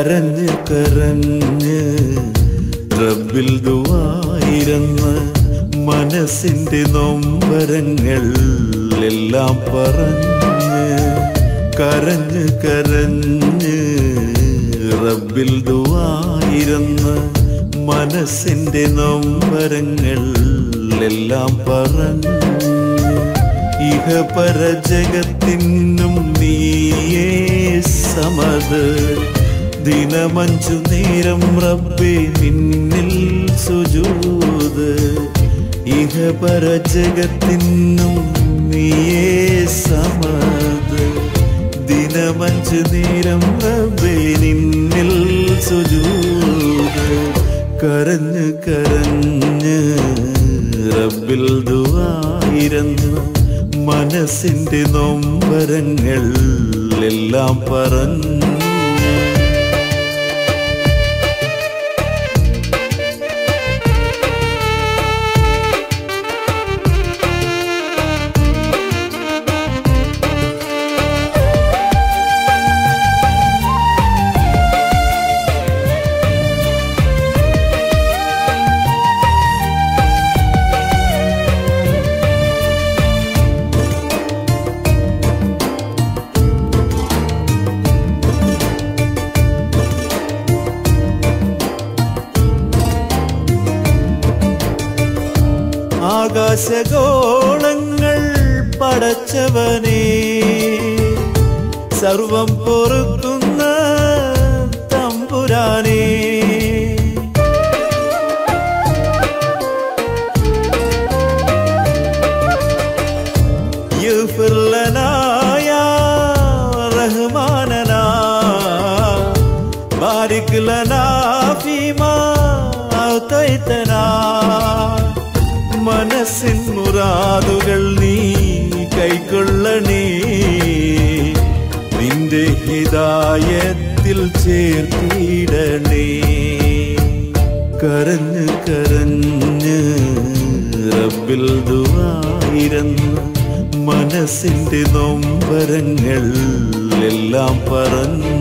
കരഞ്ഞ് കരഞ്ഞ് റബ്ബിൽ ദുവായിരുന്ന് മനസ്സിന്റെ നൊമ്പരങ്ങൾ എല്ലാം പറഞ്ഞ് കരഞ്ഞ് കരഞ്ഞ് റബ്ബിൽ ദുവായിരുന്ന് മനസ്സിന്റെ നൊമ്പരങ്ങൾ എല്ലാം പറഞ്ഞ് ഇഹപര ജഗത്തിനും നീയേ സമത് ദിനമഞ്ചു നേരം റബ്ബേ നിന്നിൽ സുജൂത് ഇഹപര ജഗത്തിനും നീയേ സമത് ദിനമഞ്ചു നേരം റബ്ബേ നിന്നിൽ സുജൂത് കരഞ്ഞ് കരഞ്ഞ് റബ്ബിൽ ദുവായിരുന്നു മനസ്സിന്റെ നൊമ്പരങ്ങൾ എല്ലാം പറഞ്ഞു ആകാശഗോളങ്ങൾ പടച്ചവനെ സർവം പൊറുക്കുന്ന തമ്പുരാനേ يغفر لنا يا رحماننا بارك لنا فيما أعطيتنا മനസ്സിൻ മുറാദുകൾ നീ കൈക്കൊള്ളണേ നിന്റെ ഹിതായത്തിൽ ചേർത്തിടണേ കരഞ്ഞ് കരഞ്ഞ് റബ്ബിൽ ദുവായിരുന്ന് മനസ്സിന്റെ നൊമ്പരങ്ങൾ എല്ലാം പറഞ്ഞ്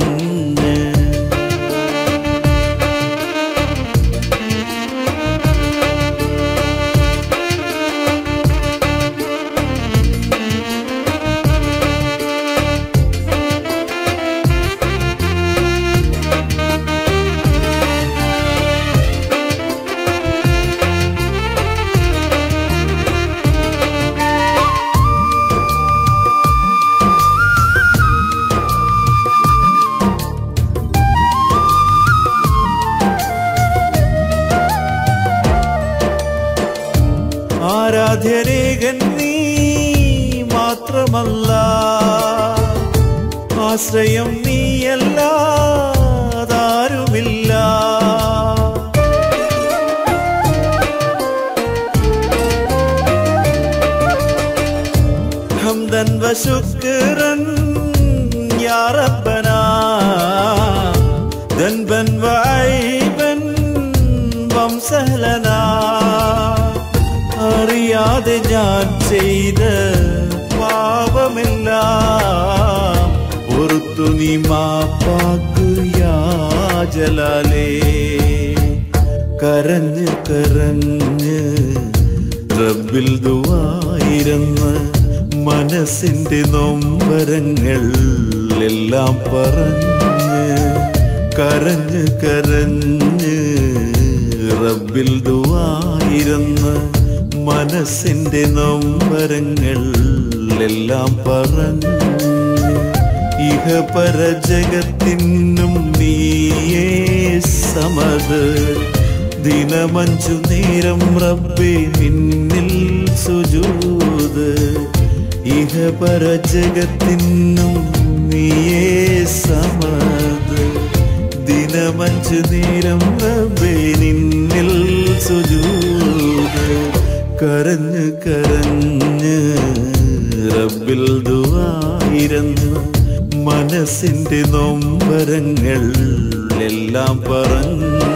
ആരാധ്യരേകൻ നീ മാത്രമല്ല ആശ്രയം നീയല്ലാതാരുമില്ല ഹംദൻ വശുക്രൻ യാ റബ്ബനാ ذنبا وعيبا വംസഹലനാ അറിയാതെ ഞാൻ ചെയ്ത പാപമില്ല പുറത്തു നീ മാപ്പാക്കുയാജലാലേ കരഞ്ഞ് കരഞ്ഞ് റബ്ബിൽ ദുവായിരുന്ന് മനസ്സിന്റെ നൊമ്പരങ്ങൾ എല്ലാം പറഞ്ഞ് കരഞ്ഞ് കരഞ്ഞ് റബ്ബിൽ ദുവായിരുന്ന് മനസ്സിന്റെ നൊമ്പരങ്ങൾ എല്ലാം പറഞ്ഞ് ഇഹപര ജഗത്തിനും നീയേ സമത് ദിനമഞ്ചു നേരം റബ്ബേ നിന്നിൽ സുജൂത് ഇഹപര ജഗത്തിനും നീയേ സമത് ദിനമഞ്ചു നേരം റബ്ബേ നിന്നിൽ സുജൂത് കരഞ്ഞ് കരഞ്ഞ് റബ്ബിൽ ദുവായിരുന്ന് മനസ്സിന്റെ നൊമ്പരങ്ങൾ എല്ലാം പറഞ്ഞു